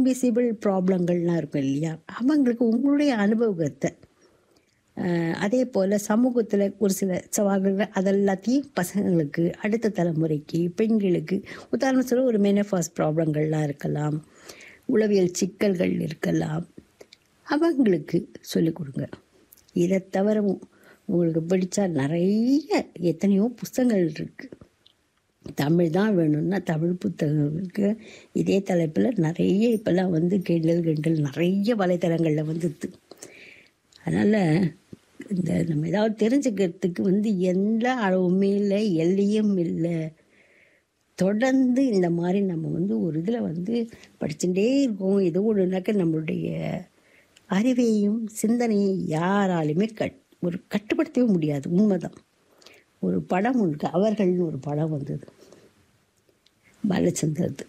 invisible ப்ராப்ளங்கள்லாம் இருக்கும் இல்லையா அவங்களுக்கு உங்களுடைய அனுபவத்தை அஹ், அதே போல் சமூகத்தில் ஒரு சில சவால்கள் அதெல்லாத்தையும் பசங்களுக்கு அடுத்த தலைமுறைக்கு பெண்களுக்கு உதாரணம் சொல்ல ஒரு மெனஃபாஸ் ப்ராப்ளங்கள்லாம் இருக்கலாம் உளவியல் சிக்கல்கள் இருக்கலாம் அவங்களுக்கு சொல்லிக் கொடுங்க இதை தவிர உ- உங்களுக்கு பிடிச்சா நிறைய எத்தனையோ புஸ்தகங்கள் இருக்குது தமிழ் தான் வேணும்னா தமிழ் புத்தகங்களுக்கு இதே தலைப்பில் நிறைய இப்போல்லாம் வந்து கிண்டல் கிண்டல் நிறைய வலைத்தளங்களில் வந்துடுது அதனால் இந்த நம்ம ஏதாவது தெரிஞ்சுக்கிறதுக்கு வந்து எந்த அளவுமே இல்லை எல்லையும் இல்லை தொடர்ந்து இந்த மாதிரி நம்ம வந்து ஒரு இதில் வந்து படிச்சுட்டே இருக்கோம் ஏதோ ஒன்றுனாக்க நம்மளுடைய அறிவையும் சிந்தனையும் யாராலுமே கட் ஒரு கட்டுப்படுத்தவே முடியாது உண்மைதான் ஒரு படம் ஒன்று அவர்கள்னு ஒரு படம் வந்தது பாலச்சந்திரது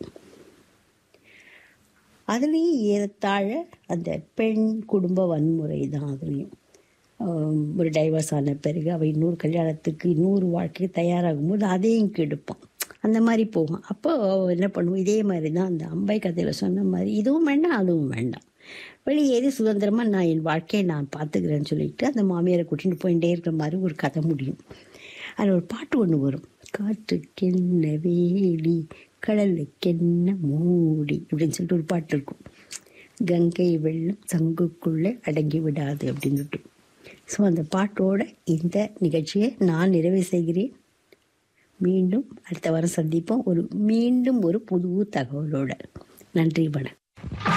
அதுலேயும் ஏறத்தாழ அந்த பெண் குடும்ப வன்முறை தான் அதுலேயும் ஆம், ஒரு டைவர்ஸ் ஆன பிறகு அவள் இன்னொரு கல்யாணத்துக்கு இன்னொரு வாழ்க்கைக்கு தயாராகும் போது அதையும் கெடுப்பான் அந்த மாதிரி போகும் அப்போ அவ என்ன பண்ணுவோம் இதே மாதிரி தான் அந்த அம்பை கதையில் சொன்ன மாதிரி இதுவும் வேண்டாம் அதுவும் வேண்டாம் வெளியேறி சுதந்திரமாக நான் என் வாழ்க்கையை நான் பார்த்துக்கிறேன்னு சொல்லிட்டு அந்த மாமியாரை கூட்டிட்டு போயிட்டே இருக்கிற மாதிரி ஒரு கதை முடியும் அதில் ஒரு பாட்டு ஒன்று வரும் காற்றுக்கென்ன வேலி கடலுக்கென்ன மூடி அப்படின்னு சொல்லிட்டு ஒரு பாட்டு இருக்கும் கங்கை வெள்ளம் சங்குக்குள்ளே அடங்கி விடாது அப்படின்னுட்டு ஸோ அந்த பாட்டோட இந்த நிகழ்ச்சியை நான் நிறைவு செய்கிறேன் மீண்டும் அடுத்த வாரம் சந்திப்போம் ஒரு மீண்டும் ஒரு புது தகவலோட நன்றி வணக்கம்